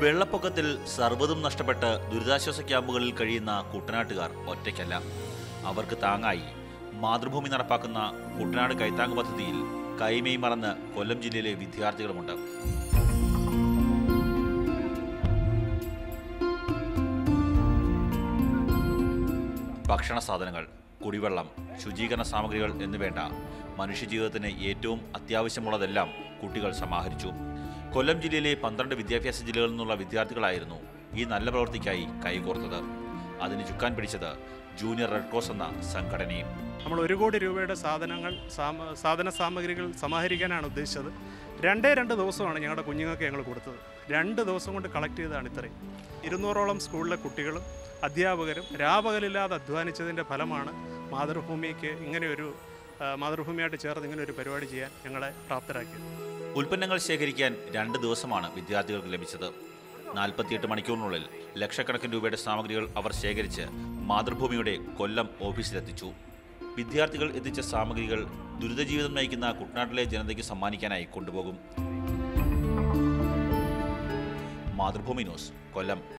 വെള്ളപ്പൊക്കത്തിൽ സർവ്വതും നഷ്ടപ്പെട്ട് ദുരിതാശ്വാസ ക്യാമ്പുകളിൽ കഴിയുന്ന കുട്ടനാട്ടുകാർ ഒറ്റയ്ക്കല്ല അവർക്ക് താങ്ങായി മാതൃഭൂമി നടപ്പാക്കുന്ന കുട്ടനാട് കൈത്താങ് പദ്ധതിയിൽ കൈമേയ് മറന്ന് കൊല്ലം ജില്ലയിലെ വിദ്യാർത്ഥികളുമുണ്ട് ഭക്ഷണ സാധനങ്ങൾ കുടിവെള്ളം ശുചീകരണ സാമഗ്രികൾ എന്നുവേണ്ട മനുഷ്യജീവിതത്തിന് ഏറ്റവും അത്യാവശ്യമുള്ളതെല്ലാം കുട്ടികൾ സമാഹരിച്ചു കൊല്ലം ജില്ലയിലെ പന്ത്രണ്ട് വിദ്യാഭ്യാസ ജില്ലകളിൽ നിന്നുള്ള വിദ്യാർത്ഥികളായിരുന്നു ഈ നല്ല പ്രവൃത്തിക്കായി കൈകോർത്തത് അതിന് ചുക്കാൻ പിടിച്ചത് ജൂനിയർ റെഡ് ക്രോസ് എന്ന സംഘടനയും നമ്മൾ ഒരു കോടി രൂപയുടെ സാധനങ്ങൾ സാമ സാധന സാമഗ്രികൾ സമാഹരിക്കാനാണ് ഉദ്ദേശിച്ചത് രണ്ടേ രണ്ട് ദിവസമാണ് ഞങ്ങളുടെ കുഞ്ഞുങ്ങൾക്ക് ഞങ്ങൾ കൊടുത്തത് രണ്ട് ദിവസം കൊണ്ട് കളക്ട് ചെയ്തതാണ് ഇത്രയും ഇരുന്നൂറോളം സ്കൂളിലെ കുട്ടികളും അധ്യാപകരും രാപകലില്ലാതെ അധ്വാനിച്ചതിൻ്റെ ഫലമാണ് മാതൃഭൂമിക്ക് ഇങ്ങനെയൊരു ആ, മാതൃഭൂമിയായിട്ട് ചേർന്ന് ഇങ്ങനെ ഒരു പരിപാടി ചെയ്യാൻ ഞങ്ങളെ പ്രാപ്തരാക്കിയത് ഉൽപ്പന്നങ്ങൾ ശേഖരിക്കാൻ രണ്ട് ദിവസമാണ് വിദ്യാർത്ഥികൾക്ക് ലഭിച്ചത് നാൽപ്പത്തിയെട്ട് മണിക്കൂറിനുള്ളിൽ ലക്ഷക്കണക്കിന് രൂപയുടെ സാമഗ്രികൾ അവർ ശേഖരിച്ച് മാതൃഭൂമിയുടെ കൊല്ലം ഓഫീസിലെത്തിച്ചു വിദ്യാർത്ഥികൾ എത്തിച്ച സാമഗ്രികൾ ദുരിതജീവിതം നയിക്കുന്ന കുട്ടനാട്ടിലെ ജനതയ്ക്ക് സമ്മാനിക്കാനായി കൊണ്ടുപോകും മാതൃഭൂമി ന്യൂസ് കൊല്ലം